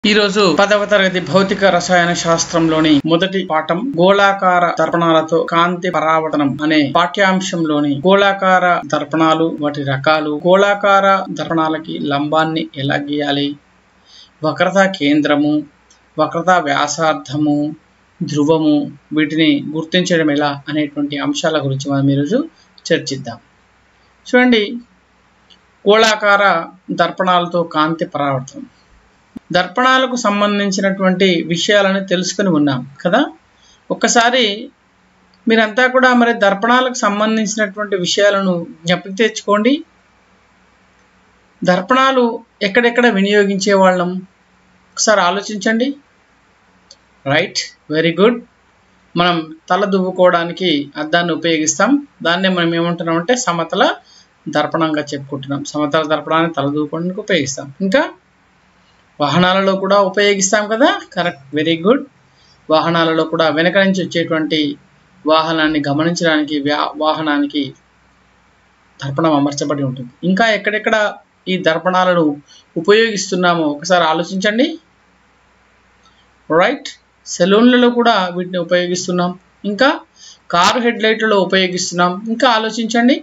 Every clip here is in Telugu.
ఈరోజు పదవ తరగతి భౌతిక రసాయన శాస్త్రంలోని మొదటి పాఠం గోళాకార దర్పణాలతో కాంతి పరావర్తనం అనే పాఠ్యాంశంలోని గోళాకార దర్పణాలు వాటి రకాలు గోళాకార దర్పణాలకి లంబాన్ని ఎలా గీయాలి వక్రత కేంద్రము వక్రత వ్యాసార్థము ధ్రువము వీటిని గుర్తించడం ఎలా అనేటువంటి అంశాల గురించి మనం ఈరోజు చర్చిద్దాం చూడండి గోళాకార దర్పణాలతో కాంతి పరావర్తనం దర్పణాలకు సంబంధించినటువంటి విషయాలను తెలుసుకుని ఉన్నాం కదా ఒక్కసారి మీరంతా కూడా మరి దర్పణాలకు సంబంధించినటువంటి విషయాలను జ్ఞప్తికి తెచ్చుకోండి దర్పణాలు ఎక్కడెక్కడ వినియోగించే వాళ్ళం ఒకసారి ఆలోచించండి రైట్ వెరీ గుడ్ మనం తల దువ్వుకోవడానికి అద్దాన్ని ఉపయోగిస్తాం దాన్నే మనం ఏమంటున్నాం అంటే సమతల దర్పణంగా చెప్పుకుంటున్నాం సమతల దర్పణాన్ని తల దువ్వుకోవడానికి ఉపయోగిస్తాం ఇంకా వాహనాలలో కూడా ఉపయోగిస్తాం కదా కరెక్ట్ వెరీ గుడ్ వాహనాలలో కూడా వెనక నుంచి వచ్చేటువంటి వాహనాన్ని గమనించడానికి వాహనానికి దర్పణం అమర్చబడి ఉంటుంది ఇంకా ఎక్కడెక్కడ ఈ దర్పణాలను ఉపయోగిస్తున్నామో ఒకసారి ఆలోచించండి రైట్ సెలూన్లలో కూడా వీటిని ఉపయోగిస్తున్నాం ఇంకా కారు హెడ్ లైట్లలో ఉపయోగిస్తున్నాం ఇంకా ఆలోచించండి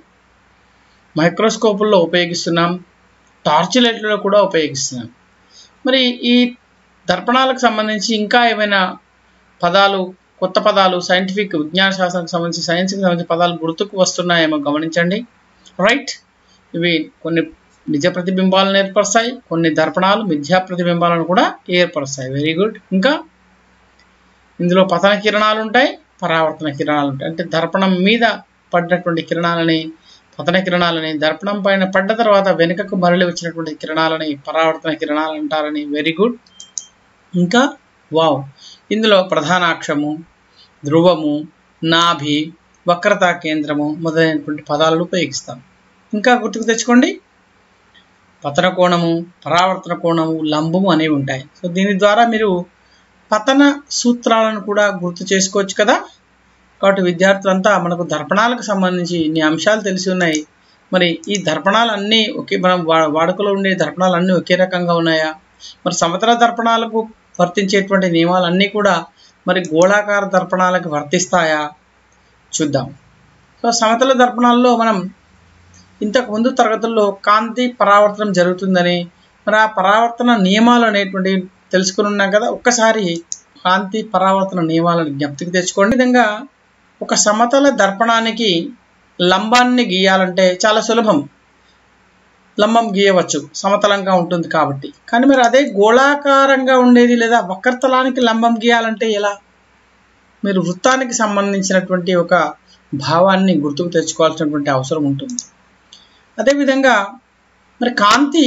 మైక్రోస్కోపుల్లో ఉపయోగిస్తున్నాం టార్చ్ లైట్లలో కూడా ఉపయోగిస్తున్నాం మరి ఈ దర్పణాలకు సంబంధించి ఇంకా ఏమైనా పదాలు కొత్త పదాలు సైంటిఫిక్ విజ్ఞాన శాస్త్రానికి సంబంధించి సైన్స్కి సంబంధించి పదాలు గుర్తుకు వస్తున్నాయేమో గమనించండి రైట్ ఇవి కొన్ని నిజ ప్రతిబింబాలను ఏర్పరుస్తాయి కొన్ని దర్పణాలు మిథ్యా ప్రతిబింబాలను కూడా ఏర్పరుస్తాయి వెరీ గుడ్ ఇంకా ఇందులో పతన కిరణాలు ఉంటాయి పరావర్తన కిరణాలు ఉంటాయి అంటే దర్పణం మీద పడ్డటువంటి కిరణాలని పతన కిరణాలని దర్పణం పైన పడ్డ తర్వాత వెనుకకు మరలి వచ్చినటువంటి కిరణాలని పరావర్తన కిరణాలు అంటారని వెరీ గుడ్ ఇంకా వావ్ ఇందులో ప్రధానాక్షము ధ్రువము నాభి వక్రతా కేంద్రము మొదలైనటువంటి పదాలను ఉపయోగిస్తాం ఇంకా గుర్తుకు తెచ్చుకోండి పతన కోణము పరావర్తన కోణము లంబము అనేవి ఉంటాయి సో దీని ద్వారా మీరు పతన సూత్రాలను కూడా గుర్తు చేసుకోవచ్చు కదా కాబట్టి విద్యార్థులంతా మనకు దర్పణాలకు సంబంధించి ఇన్ని అంశాలు తెలిసి ఉన్నాయి మరి ఈ దర్పణాలన్నీ ఒకే మనం వాడుకలో ఉండే దర్పణాలన్నీ ఒకే రకంగా ఉన్నాయా మరి సమతల దర్పణాలకు వర్తించేటువంటి నియమాలన్నీ కూడా మరి గోళాకార దర్పణాలకు వర్తిస్తాయా చూద్దాం సో సమతల దర్పణాల్లో మనం ఇంతకు ముందు తరగతుల్లో కాంతి పరావర్తనం జరుగుతుందని మరి ఆ పరావర్తన నియమాలు అనేటువంటి తెలుసుకుని ఉన్నాం కదా ఒక్కసారి కాంతి పరావర్తన నియమాలను జ్ఞప్తికి తెచ్చుకోండి విధంగా ఒక సమతల దర్పణానికి లంబాన్ని గీయాలంటే చాలా సులభం లంబం గీయవచ్చు సమతలంగా ఉంటుంది కాబట్టి కానీ మరి అదే గోళాకారంగా ఉండేది లేదా వక్రతలానికి లంబం గీయాలంటే ఎలా మీరు వృత్తానికి సంబంధించినటువంటి ఒక భావాన్ని గుర్తుకు తెచ్చుకోవాల్సినటువంటి అవసరం ఉంటుంది అదేవిధంగా మరి కాంతి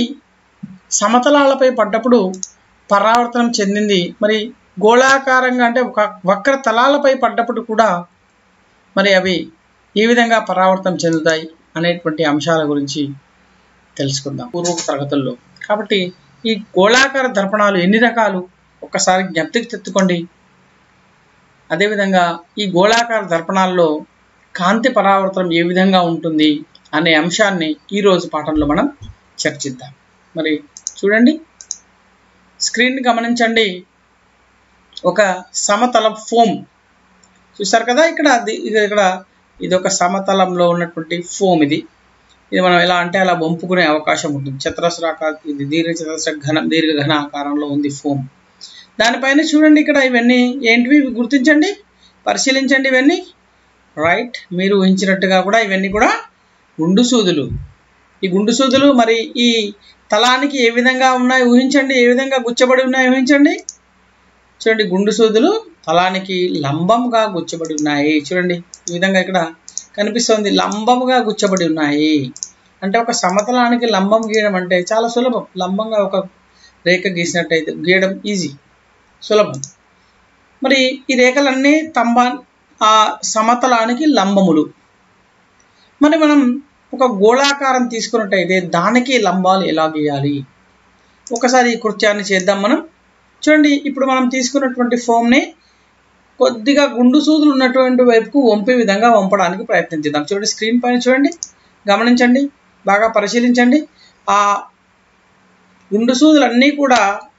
సమతలాలపై పడ్డప్పుడు పరావర్తనం చెందింది మరి గోళాకారంగా అంటే ఒక వక్ర తలాలపై పడ్డప్పుడు కూడా మరి అవి ఏ విధంగా పరావర్తనం చెందుతాయి అనేటువంటి అంశాల గురించి తెలుసుకుందాం పూర్వ తరగతుల్లో కాబట్టి ఈ గోళాకార దర్పణాలు ఎన్ని రకాలు ఒక్కసారి జ్ఞప్తికి తెచ్చుకోండి అదేవిధంగా ఈ గోళాకార దర్పణాల్లో కాంతి పరావర్తనం ఏ విధంగా ఉంటుంది అనే అంశాన్ని ఈరోజు పాఠంలో మనం చర్చిద్దాం మరి చూడండి స్క్రీన్ గమనించండి ఒక సమతల ఫోమ్ చూసారు కదా ఇక్కడ ఇక్కడ ఇది ఒక సమతలంలో ఉన్నటువంటి ఫోమ్ ఇది ఇది మనం ఎలా అంటే అలా వంపుకునే అవకాశం ఉంటుంది చతురస్రాకార ఇది దీర్ఘ చతురస్ర ఘన దీర్ఘ ఘన ఆకారంలో ఉంది ఫోమ్ దానిపైన చూడండి ఇక్కడ ఇవన్నీ ఏంటివి గుర్తించండి పరిశీలించండి ఇవన్నీ రైట్ మీరు ఊహించినట్టుగా కూడా ఇవన్నీ కూడా గుండు సూదులు ఈ గుండు సూదులు మరి ఈ తలానికి ఏ విధంగా ఉన్నాయి ఊహించండి ఏ విధంగా గుచ్చబడి ఉన్నాయి ఊహించండి చూడండి గుండు సూదులు తలానికి లంబంగా గుచ్చబడి ఉన్నాయి చూడండి ఈ విధంగా ఇక్కడ కనిపిస్తుంది లంబముగా గుచ్చబడి ఉన్నాయి అంటే ఒక సమతలానికి లంబం గీయడం అంటే చాలా సులభం లంబంగా ఒక రేఖ గీసినట్టయితే గీయడం ఈజీ సులభం మరి ఈ రేఖలన్నీ తంబా ఆ సమతలానికి లంబములు మరి మనం ఒక గోళాకారం తీసుకున్నట్టయితే దానికి లంబాలు ఎలా గీయాలి ఒకసారి ఈ కృత్యాన్ని చేద్దాం మనం చూడండి ఇప్పుడు మనం తీసుకున్నటువంటి ఫోమ్ని కొద్దిగా గుండు సూదులు ఉన్నటువంటి వైపుకు వంపే విధంగా వంపడానికి ప్రయత్నించుదాం చూడండి స్క్రీన్ పైన చూడండి గమనించండి బాగా పరిశీలించండి ఆ గుండు సూదులన్నీ కూడా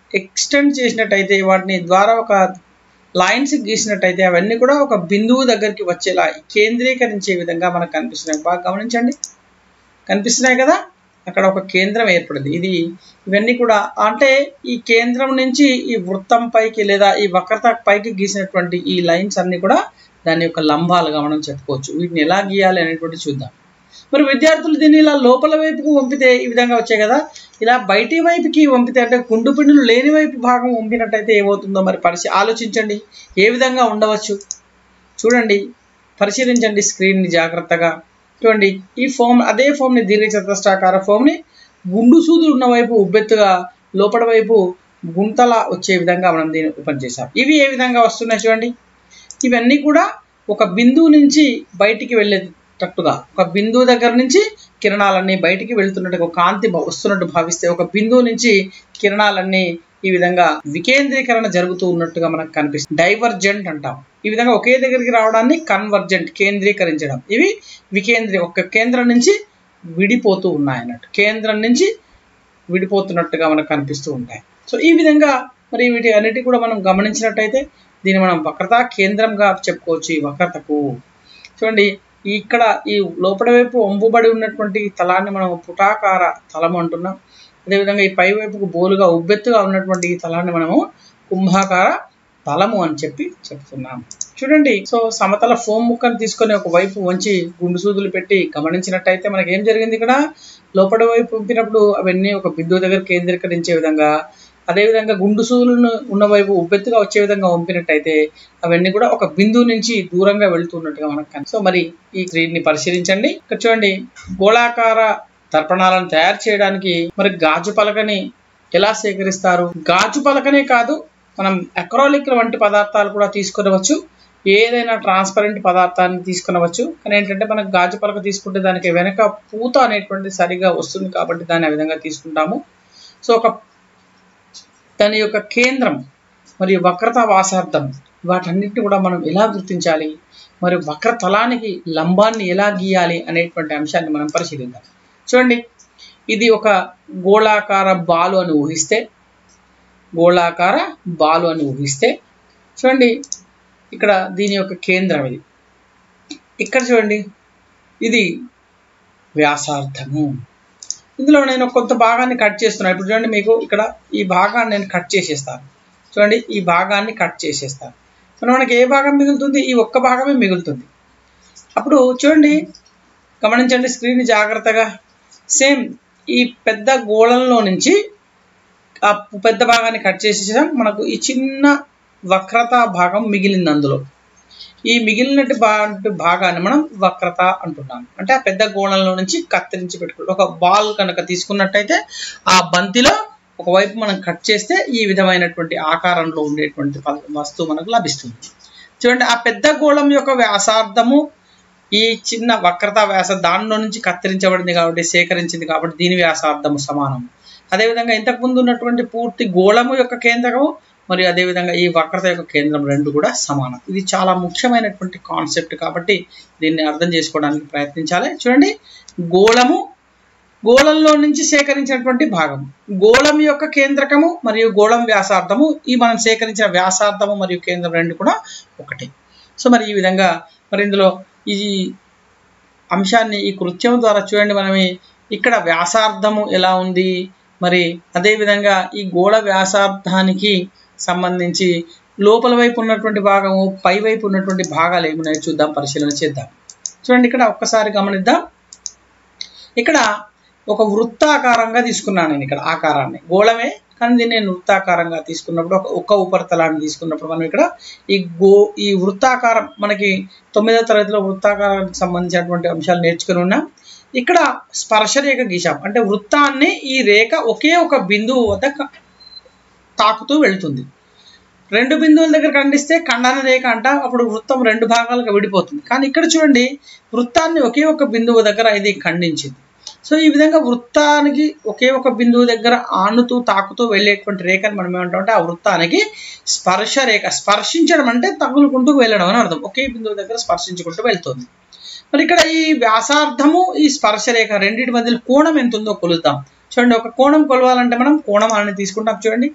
ఎక్స్టెండ్ చేసినట్టయితే వాటిని ద్వారా ఒక లైన్స్ గీసినట్టయితే అవన్నీ కూడా ఒక బిందువు దగ్గరికి వచ్చేలా కేంద్రీకరించే విధంగా మనకు కనిపిస్తున్నాయి బాగా గమనించండి కనిపిస్తున్నాయి కదా అక్కడ ఒక కేంద్రం ఏర్పడింది ఇది ఇవన్నీ కూడా అంటే ఈ కేంద్రం నుంచి ఈ వృత్తం పైకి లేదా ఈ వక్రత పైకి గీసినటువంటి ఈ లైన్స్ అన్ని కూడా దాని యొక్క లంబాలుగా మనం చెప్పుకోవచ్చు వీటిని ఎలా గీయాలి అనేటువంటి చూద్దాం మరి విద్యార్థులు దీన్ని ఇలా లోపల వైపుకు వంపితే ఈ విధంగా వచ్చాయి కదా ఇలా బయటి వైపుకి వంపితే అంటే గుండు పిండులు లేని వైపు భాగం వంపినట్టయితే ఏమవుతుందో మరి పరిశీ ఆలోచించండి ఏ విధంగా ఉండవచ్చు చూడండి పరిశీలించండి స్క్రీన్ని జాగ్రత్తగా చూడండి ఈ ఫోమ్ అదే ఫోమ్ని దీర్ఘచతురస్రాకార ఫోమ్ని గుండు సూదులు ఉన్న వైపు ఉబ్బెత్తుగా లోపల వైపు గుంతలా వచ్చే విధంగా మనం దీన్ని ఓపెన్ చేసాం ఇవి ఏ విధంగా వస్తున్నాయి చూడండి ఇవన్నీ కూడా ఒక బిందువు నుంచి బయటికి వెళ్ళేటట్టుగా ఒక బిందువు దగ్గర నుంచి కిరణాలన్నీ బయటికి వెళ్తున్నట్టుగా ఒక కాంతి బ- వస్తున్నట్టు భావిస్తే ఒక బిందువు నుంచి కిరణాలన్నీ ఈ విధంగా వికేంద్రీకరణ జరుగుతూ ఉన్నట్టుగా మనకు కనిపిస్తుంది డైవర్జెంట్ అంటాం ఈ విధంగా ఒకే దగ్గరికి రావడాన్ని కన్వర్జెంట్ కేంద్రీకరించడం ఇవి వికేంద్రీ ఒక కేంద్రం నుంచి విడిపోతూ ఉన్నాయి అన్నట్టు కేంద్రం నుంచి విడిపోతున్నట్టుగా మనకు కనిపిస్తూ ఉంటాయి సో ఈ విధంగా మరి వీటి అన్నిటి కూడా మనం గమనించినట్టయితే దీన్ని మనం వక్రత కేంద్రంగా చెప్పుకోవచ్చు ఈ వక్రతకు చూడండి ఈ ఇక్కడ ఈ లోపల వైపు వంపుబడి ఉన్నటువంటి ఈ తలాన్ని మనం పుటాకార తలము అంటున్నాం అదేవిధంగా ఈ పై వైపుకు బోలుగా ఉబ్బెత్తుగా ఉన్నటువంటి ఈ తలాన్ని మనము కుంభాకార తలము అని చెప్పి చెప్తున్నాం చూడండి సో సమతల ఫోమ్ ముక్కను తీసుకొని ఒక వైపు వంచి గుండు సూదులు పెట్టి గమనించినట్టయితే మనకి ఏం జరిగింది ఇక్కడ లోపల వైపు పంపినప్పుడు అవన్నీ ఒక బిందువు దగ్గర కేంద్రీకరించే విధంగా అదేవిధంగా గుండు సూదులను ఉన్న వైపు ఉబ్బెత్తుగా వచ్చే విధంగా వంపినట్టయితే అవన్నీ కూడా ఒక బిందువు నుంచి దూరంగా వెళ్తున్నట్టుగా మనకు కని- సో మరి ఈ స్క్రీన్ని పరిశీలించండి ఇక్కడ చూడండి గోళాకార దర్పణాలను తయారు చేయడానికి మరి గాజు పలకని ఎలా సేకరిస్తారు గాజు పలకనే కాదు మనం అక్రాలిక్ వంటి పదార్థాలు కూడా తీసుకునవచ్చు ఏదైనా ట్రాన్స్పరెంట్ పదార్థాన్ని తీసుకునవచ్చు కానీ ఏంటంటే మనం గాజు పలక తీసుకుంటే దానికి వెనక పూత అనేటువంటిది సరిగా వస్తుంది కాబట్టి దాన్ని ఆ విధంగా తీసుకుంటాము సో ఒక దాని యొక్క కేంద్రం మరియు వక్రత వాసార్థం వాటన్నిటిని కూడా మనం ఎలా గుర్తించాలి మరి వక్రతలానికి లంబాన్ని ఎలా గీయాలి అనేటువంటి అంశాన్ని మనం పరిశీలిద్దాం చూడండి ఇది ఒక గోళాకార బాలు అని ఊహిస్తే గోళాకార బాలు అని ఊహిస్తే చూడండి ఇక్కడ దీని యొక్క కేంద్రం ఇది ఇక్కడ చూడండి ఇది వ్యాసార్థము ఇందులో నేను కొంత భాగాన్ని కట్ చేస్తున్నాను ఇప్పుడు చూడండి మీకు ఇక్కడ ఈ భాగాన్ని నేను కట్ చేసేస్తాను చూడండి ఈ భాగాన్ని కట్ చేసేస్తాను మరి మనకి ఏ భాగం మిగులుతుంది ఈ ఒక్క భాగమే మిగులుతుంది అప్పుడు చూడండి గమనించండి స్క్రీన్ జాగ్రత్తగా సేమ్ ఈ పెద్ద గోళంలో నుంచి ఆ పెద్ద భాగాన్ని కట్ చేసేసాం మనకు ఈ చిన్న వక్రత భాగం మిగిలింది అందులో ఈ మిగిలినట్టు భా- భాగాన్ని మనం వక్రత అంటున్నాం అంటే ఆ పెద్ద గోళంలో నుంచి కత్తిరించి పెట్టుకుంటాం ఒక బాల్ కనుక తీసుకున్నట్టయితే ఆ బంతిలో ఒకవైపు మనం కట్ చేస్తే ఈ విధమైనటువంటి ఆకారంలో ఉండేటువంటి ప- వస్తువు మనకు లభిస్తుంది చూడండి ఆ పెద్ద గోళం యొక్క వ్యాసార్థము ఈ చిన్న వక్రత వ్యాస దానిలో నుంచి కత్తిరించబడింది కాబట్టి సేకరించింది కాబట్టి దీని వ్యాసార్థము సమానం అదేవిధంగా ఇంతకు ముందు ఉన్నటువంటి పూర్తి గోళము యొక్క కేంద్రము మరియు అదేవిధంగా ఈ వక్రత యొక్క కేంద్రం రెండు కూడా సమానం ఇది చాలా ముఖ్యమైనటువంటి కాన్సెప్ట్ కాబట్టి దీన్ని అర్థం చేసుకోవడానికి ప్రయత్నించాలి చూడండి గోళము గోళంలో నుంచి సేకరించినటువంటి భాగం గోళం యొక్క కేంద్రకము మరియు గోళం వ్యాసార్థము ఈ మనం సేకరించిన వ్యాసార్థము మరియు కేంద్రం రెండు కూడా ఒకటి సో మరి ఈ విధంగా మరి ఇందులో ఈ అంశాన్ని ఈ కృత్యం ద్వారా చూడండి మనం ఈ- ఇక్కడ వ్యాసార్థము ఎలా ఉంది మరి అదేవిధంగా ఈ గోళ వ్యాసార్థానికి సంబంధించి లోపల వైపు ఉన్నటువంటి భాగము పై వైపు ఉన్నటువంటి భాగాలు ఏమున్నాయో చూద్దాం పరిశీలన చేద్దాం చూడండి ఇక్కడ ఒక్కసారి గమనిద్దాం ఇక్కడ ఒక వృత్తాకారంగా తీసుకున్నాను నేను ఇక్కడ ఆకారాన్ని గోళమే కానీ దీన్ని నేను వృత్తాకారంగా తీసుకున్నప్పుడు ఒక ఒక్క ఉపరితలాన్ని తీసుకున్నప్పుడు మనం ఇక్కడ ఈ గో ఈ వృత్తాకారం మనకి తొమ్మిదవ తరగతిలో వృత్తాకారానికి సంబంధించినటువంటి అంశాలు నేర్చుకుని ఉన్నాం ఇక్కడ స్పర్శ రేఖ గీసాం అంటే వృత్తాన్ని ఈ రేఖ ఒకే ఒక బిందువు వద్ద క- తాకుతూ వెళ్తుంది రెండు బిందువుల దగ్గర ఖండిస్తే ఖండన రేఖ అంట అప్పుడు వృత్తం రెండు భాగాలుగా విడిపోతుంది కానీ ఇక్కడ చూడండి వృత్తాన్ని ఒకే ఒక బిందువు దగ్గర ఇది ఖండించింది సో ఈ విధంగా వృత్తానికి ఒకే ఒక బిందువు దగ్గర ఆనుతూ తాకుతూ వెళ్ళేటువంటి రేఖను మనం ఏమంటామంటే ఆ వృత్తానికి స్పర్శ రేఖ స్పర్శించడం అంటే తగులుకుంటూ వెళ్ళడం అని అర్థం ఒకే బిందువు దగ్గర స్పర్శించుకుంటూ వెళ్తుంది మరి ఇక్కడ ఈ వ్యాసార్థము ఈ స్పర్శ రేఖ రెండింటి మధ్యలో కోణం ఎంత ఉందో కొలుద్దాం చూడండి ఒక కోణం కొలవాలంటే మనం కోణం అని తీసుకుంటాం చూడండి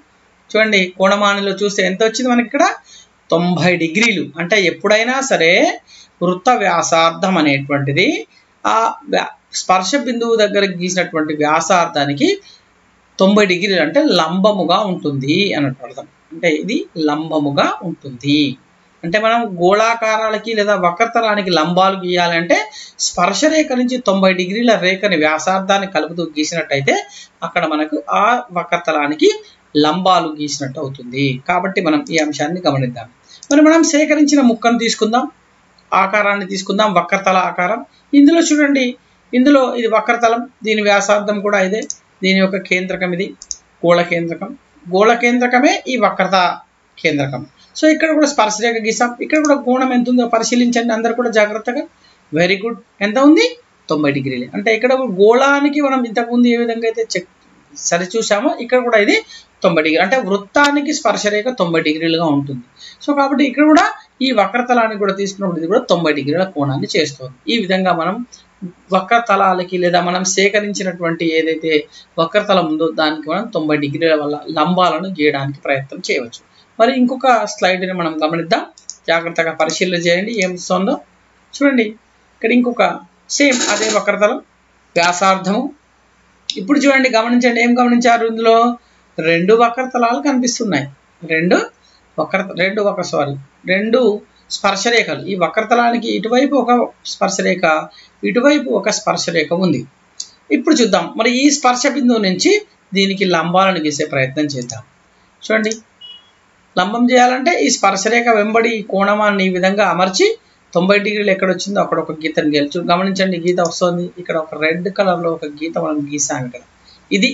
చూడండి కోణమానిలో చూస్తే ఎంత వచ్చింది మనకి ఇక్కడ తొంభై డిగ్రీలు అంటే ఎప్పుడైనా సరే వృత్త వ్యాసార్థం అనేటువంటిది ఆ వ్యా- స్పర్శ బిందువు దగ్గర గీసినటువంటి వ్యాసార్థానికి తొంభై డిగ్రీలు అంటే లంబముగా ఉంటుంది అన్నట్టు అర్థం అంటే ఇది లంబముగా ఉంటుంది అంటే మనం గోళాకారాలకి లేదా వక్రతలానికి లంబాలు గీయాలంటే స్పర్శ రేఖ నుంచి తొంభై డిగ్రీల రేఖని వ్యాసార్థాన్ని కలుపుతూ గీసినట్టయితే అక్కడ మనకు ఆ వక్రతలానికి లంబాలు గీసినట్టు అవుతుంది కాబట్టి మనం ఈ అంశాన్ని గమనిద్దాం మరి మనం సేకరించిన ముక్కను తీసుకుందాం ఆకారాన్ని తీసుకుందాం వక్రతల ఆకారం ఇందులో చూడండి ఇందులో ఇది వక్రతలం దీని వ్యాసార్థం కూడా ఇదే దీని యొక్క కేంద్రకం ఇది గోళ కేంద్రకం గోళ కేంద్రకమే ఈ వక్రత కేంద్రకం సో ఇక్కడ కూడా స్పర్శరేఖ గీసాం ఇక్కడ కూడా కోణం ఎంత ఉందో పరిశీలించండి అందరు కూడా జాగ్రత్తగా వెరీ గుడ్ ఎంత ఉంది తొంభై డిగ్రీలు అంటే ఇక్కడ గోళానికి మనం ఇంతకుముందు ఏ విధంగా అయితే చెక్ సరి చూసామో ఇక్కడ కూడా ఇది తొంభై డిగ్రీ అంటే వృత్తానికి స్పర్శరేఖ తొంభై డిగ్రీలుగా ఉంటుంది సో కాబట్టి ఇక్కడ కూడా ఈ వక్రతలానికి కూడా తీసుకున్నప్పుడు ఇది కూడా తొంభై డిగ్రీల కోణాన్ని చేస్తుంది ఈ విధంగా మనం వక్రతలాలకి లేదా మనం సేకరించినటువంటి ఏదైతే వక్రతలం ఉందో దానికి మనం తొంభై డిగ్రీల వల్ల లంబాలను గీయడానికి ప్రయత్నం చేయవచ్చు మరి ఇంకొక స్లైడ్ని మనం గమనిద్దాం జాగ్రత్తగా పరిశీలన చేయండి ఏం వస్తుందో చూడండి ఇక్కడ ఇంకొక సేమ్ అదే వక్రతలం వ్యాసార్థము ఇప్పుడు చూడండి గమనించండి ఏం గమనించారు ఇందులో రెండు వక్రతలాలు కనిపిస్తున్నాయి రెండు వక్ర రెండు వక్ర సారీ రెండు స్పర్శరేఖలు ఈ వక్రతలానికి ఇటువైపు ఒక స్పర్శరేఖ ఇటువైపు ఒక స్పర్శరేఖ ఉంది ఇప్పుడు చూద్దాం మరి ఈ స్పర్శ బిందువు నుంచి దీనికి లంబాలను గీసే ప్రయత్నం చేద్దాం చూడండి లంబం చేయాలంటే ఈ స్పర్శరేఖ వెంబడి ఈ కోణమాన్ని ఈ విధంగా అమర్చి తొంభై డిగ్రీలు ఎక్కడ వచ్చిందో అక్కడ ఒక గీతను గెలుచు గమనించండి గీత వస్తుంది ఇక్కడ ఒక రెడ్ కలర్లో ఒక గీత మనం గీసాం ఇక్కడ ఇది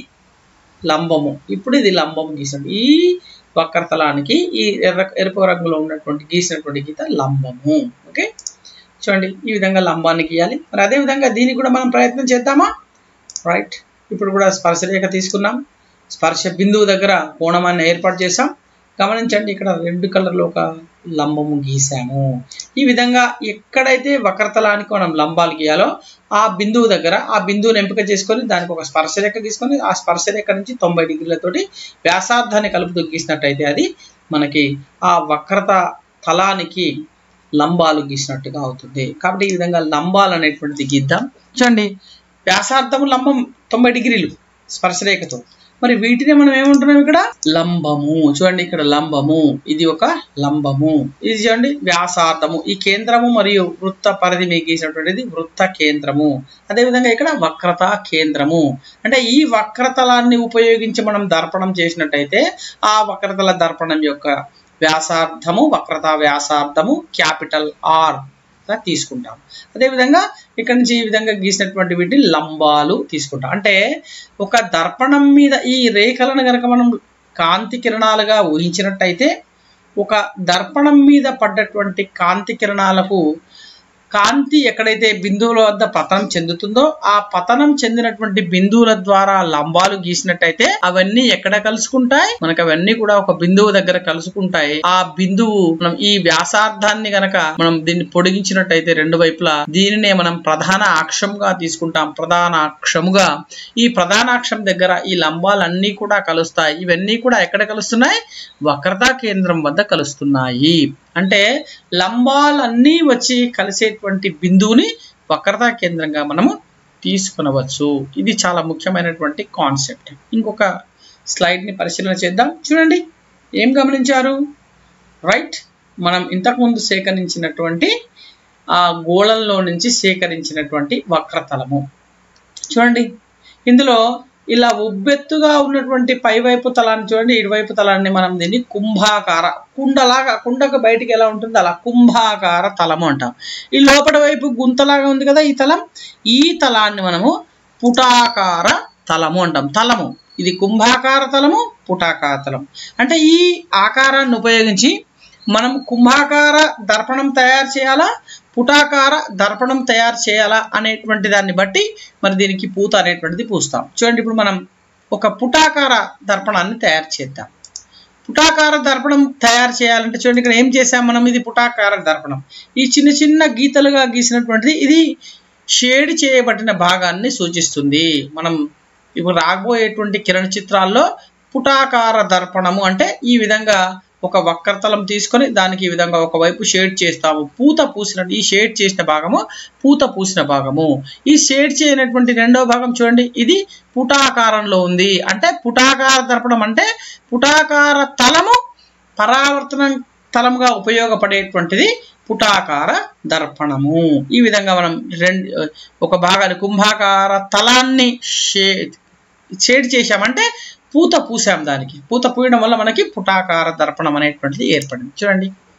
లంబము ఇప్పుడు ఇది లంబం గీసాం ఈ వక్రతలానికి ఈ ఎర్ర ఎరుపు రంగులో ఉన్నటువంటి గీసినటువంటి గీత లంబము ఓకే చూడండి ఈ విధంగా లంబాన్ని గీయాలి మరి అదే విధంగా దీనికి కూడా మనం ప్రయత్నం చేద్దామా రైట్ ఇప్పుడు కూడా స్పర్శరేఖ తీసుకున్నాం స్పర్శ బిందువు దగ్గర కోణమాన్ని ఏర్పాటు చేసాం గమనించండి ఇక్కడ రెడ్ కలర్లో ఒక లంబము గీసాము ఈ విధంగా ఎక్కడైతే వక్రతలానికి మనం లంబాలు గీయాలో ఆ బిందువు దగ్గర ఆ బిందువుని ఎంపిక చేసుకొని దానికి ఒక స్పర్శరేఖ గీసుకొని ఆ స్పర్శరేఖ నుంచి తొంభై డిగ్రీలతోటి వ్యాసార్థాన్ని కలుపుతూ గీసినట్టయితే అది మనకి ఆ వక్రత తలానికి లంబాలు గీసినట్టుగా అవుతుంది కాబట్టి ఈ విధంగా లంబాలు అనేటువంటిది గీద్దాం చూడండి వ్యాసార్థము లంబం తొంభై డిగ్రీలు స్పర్శరేఖతో మరి వీటిని మనం ఏమంటున్నాం ఇక్కడ లంబము చూడండి ఇక్కడ లంబము ఇది ఒక లంబము ఇది చూడండి వ్యాసార్థము ఈ కేంద్రము మరియు వృత్త పరిధి మీకు గీసినటువంటిది వృత్త కేంద్రము అదేవిధంగా ఇక్కడ వక్రత కేంద్రము అంటే ఈ వక్రతలాన్ని ఉపయోగించి మనం దర్పణం చేసినట్టయితే ఆ వక్రతల దర్పణం యొక్క వ్యాసార్థము వక్రత వ్యాసార్థము క్యాపిటల్ ఆర్ గా తీసుకుంటాం అదేవిధంగా ఇక్కడ నుంచి ఈ విధంగా గీసినటువంటి వీటిని లంబాలు తీసుకుంటాం అంటే ఒక దర్పణం మీద ఈ రేఖలను కనుక మనం కాంతి కిరణాలుగా ఊహించినట్టయితే ఒక దర్పణం మీద పడ్డటువంటి కాంతి కిరణాలకు కాంతి ఎక్కడైతే బిందువుల వద్ద పతనం చెందుతుందో ఆ పతనం చెందినటువంటి బిందువుల ద్వారా లంబాలు గీసినట్టయితే అవన్నీ ఎక్కడ కలుసుకుంటాయి మనకు అవన్నీ కూడా ఒక బిందువు దగ్గర కలుసుకుంటాయి ఆ బిందువు మనం ఈ వ్యాసార్థాన్ని గనక మనం దీన్ని పొడిగించినట్టయితే రెండు వైపులా దీనినే మనం ప్రధాన అక్షంగా తీసుకుంటాం ప్రధాన అక్షముగా ఈ ప్రధాన అక్షం దగ్గర ఈ లంబాలన్నీ కూడా కలుస్తాయి ఇవన్నీ కూడా ఎక్కడ కలుస్తున్నాయి వక్రతా కేంద్రం వద్ద కలుస్తున్నాయి అంటే లంబాలన్నీ వచ్చి కలిసేటువంటి బిందువుని వక్రతా కేంద్రంగా మనము తీసుకునవచ్చు ఇది చాలా ముఖ్యమైనటువంటి కాన్సెప్ట్ ఇంకొక స్లైడ్ని పరిశీలన చేద్దాం చూడండి ఏం గమనించారు రైట్ మనం ఇంతకుముందు సేకరించినటువంటి ఆ గోళంలో నుంచి సేకరించినటువంటి వక్రతలము చూడండి ఇందులో ఇలా ఉబ్బెత్తుగా ఉన్నటువంటి పైవైపు తలాన్ని చూడండి ఇటువైపు తలాన్ని మనం దీన్ని కుంభాకార కుండలాగా కుండకు బయటికి ఎలా ఉంటుంది అలా కుంభాకార తలము అంటాం ఈ లోపల వైపు గుంతలాగా ఉంది కదా ఈ తలం ఈ తలాన్ని మనము పుటాకార తలము అంటాం తలము ఇది కుంభాకార తలము పుటాకార తలం అంటే ఈ ఆకారాన్ని ఉపయోగించి మనం కుంభాకార దర్పణం తయారు చేయాలా పుటాకార దర్పణం తయారు చేయాలా అనేటువంటి దాన్ని బట్టి మరి దీనికి పూత అనేటువంటిది పూస్తాం చూడండి ఇప్పుడు మనం ఒక పుటాకార దర్పణాన్ని తయారు చేద్దాం పుటాకార దర్పణం తయారు చేయాలంటే చూడండి ఇక్కడ ఏం చేసాం మనం ఇది పుటాకార దర్పణం ఈ చిన్న చిన్న గీతలుగా గీసినటువంటిది ఇది షేడ్ చేయబడిన భాగాన్ని సూచిస్తుంది మనం ఇప్పుడు రాబోయేటువంటి కిరణ చిత్రాల్లో పుటాకార దర్పణము అంటే ఈ విధంగా ఒక వక్రతలం తీసుకొని దానికి ఈ విధంగా ఒకవైపు షేడ్ చేస్తాము పూత పూసిన ఈ షేడ్ చేసిన భాగము పూత పూసిన భాగము ఈ షేడ్ చేయనటువంటి రెండో భాగం చూడండి ఇది పుటాకారంలో ఉంది అంటే పుటాకార దర్పణం అంటే పుటాకార తలము పరావర్తన తలముగా ఉపయోగపడేటువంటిది పుటాకార దర్పణము ఈ విధంగా మనం రెండు ఒక భాగాన్ని కుంభాకార తలాన్ని షేడ్ షేడ్ చేశామంటే పూత పూసాం దానికి పూత పూయడం వల్ల మనకి పుటాకార దర్పణం అనేటువంటిది ఏర్పడింది చూడండి